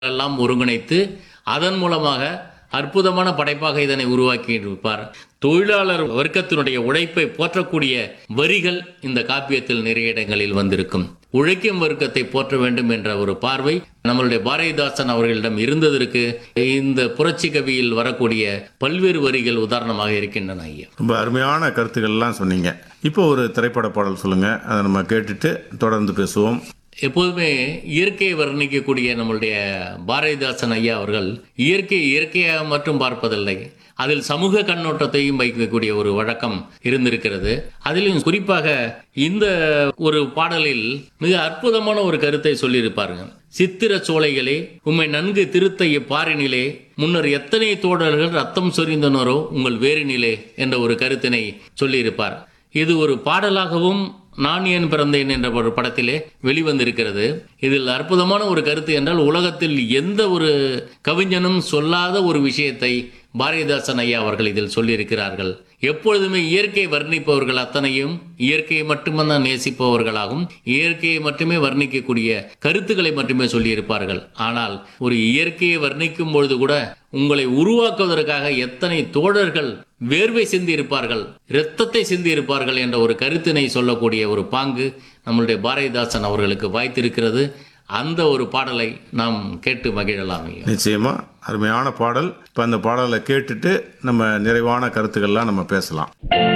எல்லாம் ஒருங்கிணைத்து அதன் மூலமாக அற்புதமான படைப்பாக இதனை உருவாக்கி இருப்பார் தொழிலாளர் வர்க்கத்தினுடைய உழைப்பை போற்றக்கூடிய வரிகள் இந்த காப்பியத்தில் நிறைய இடங்களில் வந்திருக்கும் உழைக்கும் வர்க்கத்தை போற்ற வேண்டும் என்ற ஒரு பார்வை நம்மளுடைய பாரதிதாசன் அவர்களிடம் இருந்ததற்கு இந்த புரட்சி கவியில் வரக்கூடிய பல்வேறு வரிகள் உதாரணமாக இருக்கின்றன ஐயா ரொம்ப அருமையான கருத்துக்கள்லாம் சொன்னீங்க இப்போ ஒரு திரைப்பட பாடல் சொல்லுங்க அதை நம்ம கேட்டுட்டு தொடர்ந்து பேசுவோம் எப்போதுமே இயற்கையை வர்ணிக்கக்கூடிய நம்மளுடைய பாரதிதாசன் ஐயா அவர்கள் இயற்கை இயற்கையாக மட்டும் பார்ப்பதில்லை அதில் சமூக கண்ணோட்டத்தையும் வைக்கக்கூடிய ஒரு வழக்கம் இருந்திருக்கிறது அதிலும் குறிப்பாக இந்த ஒரு பாடலில் மிக அற்புதமான ஒரு கருத்தை சொல்லியிருப்பாருங்க சித்திர சோலைகளே உம்மை நன்கு திருத்த இப்பாரினிலே முன்னர் எத்தனை தோழர்கள் ரத்தம் சொரிந்தனரோ உங்கள் வேரினிலே என்ற ஒரு கருத்தினை சொல்லியிருப்பார் இது ஒரு பாடலாகவும் நான் ஏன் பிறந்தேன் என்ற ஒரு படத்திலே வெளிவந்திருக்கிறது இதில் அற்புதமான ஒரு கருத்து என்றால் உலகத்தில் எந்த ஒரு கவிஞனும் சொல்லாத ஒரு விஷயத்தை பாரதிதாசன் ஐயா அவர்கள் இதில் சொல்லியிருக்கிறார்கள் எப்பொழுதுமே இயற்கை வர்ணிப்பவர்கள் அத்தனையும் இயற்கையை மட்டும்தான் நேசிப்பவர்களாகும் இயற்கையை மட்டுமே வர்ணிக்கக்கூடிய கருத்துக்களை மட்டுமே சொல்லியிருப்பார்கள் ஆனால் ஒரு இயற்கையை வர்ணிக்கும் பொழுது கூட உங்களை உருவாக்குவதற்காக எத்தனை தோழர்கள் வேர்வை சிந்தி இருப்பார்கள் இரத்தத்தை சிந்தி இருப்பார்கள் என்ற ஒரு கருத்தினை சொல்லக்கூடிய ஒரு பாங்கு நம்மளுடைய பாரதிதாசன் அவர்களுக்கு வாய்த்திருக்கிறது அந்த ஒரு பாடலை நாம் கேட்டு மகிழலாம் ஐயா. நிச்சயமா அருமையான பாடல் இப்போ அந்த பாடலை கேட்டுட்டு நம்ம நிறைவான கருத்துக்கள்லாம் நம்ம பேசலாம்